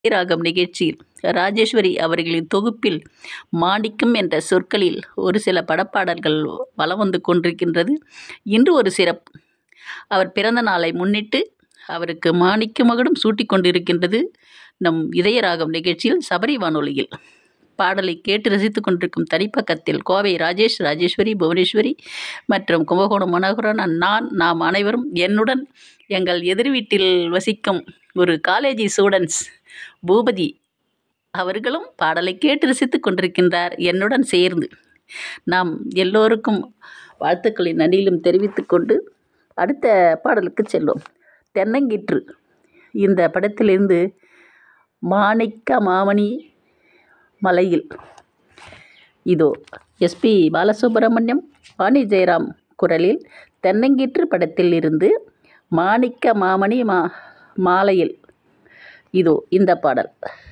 ராகம் நிகழ்ச்சியில் ராஜேஸ்வரி அவர்களின் தொகுப்பில் மாணிக்கம் என்ற சொற்களில் ஒரு சில படப்பாடல்கள் வலம் வந்து கொண்டிருக்கின்றது இன்று ஒரு சிறப்பு அவர் பிறந்த நாளை முன்னிட்டு அவருக்கு மாணிக்க மகுடம் சூட்டிக் கொண்டிருக்கின்றது நம் இதயராகம் நிகழ்ச்சியில் சபரி வானொலியில் பாடலை கேட்டு ரசித்துக் கொண்டிருக்கும் தனிப்பக்கத்தில் கோவை ராஜேஷ் ராஜேஸ்வரி புவனேஸ்வரி மற்றும் கும்பகோணம் மனோகரன் நான் நாம் அனைவரும் என்னுடன் எங்கள் எதிர் வீட்டில் வசிக்கும் ஒரு காலேஜி ஸ்டூடெண்ட்ஸ் பூபதி அவர்களும் பாடலை கேட்டு ரசித்துக் கொண்டிருக்கின்றார் என்னுடன் சேர்ந்து நாம் எல்லோருக்கும் வாழ்த்துக்களின் நன்றியிலும் தெரிவித்துக் கொண்டு அடுத்த பாடலுக்கு செல்வோம் தென்னங்கிற்று இந்த படத்திலிருந்து மாணிக்க மாமணி மலையில் இதோ எஸ்பி பாலசுப்ரமணியம் வாணி ஜெயராம் குரலில் தென்னங்கிற்று படத்தில் இருந்து மாணிக்க மாமணி மா மாலையில் இதோ இந்த பாடல்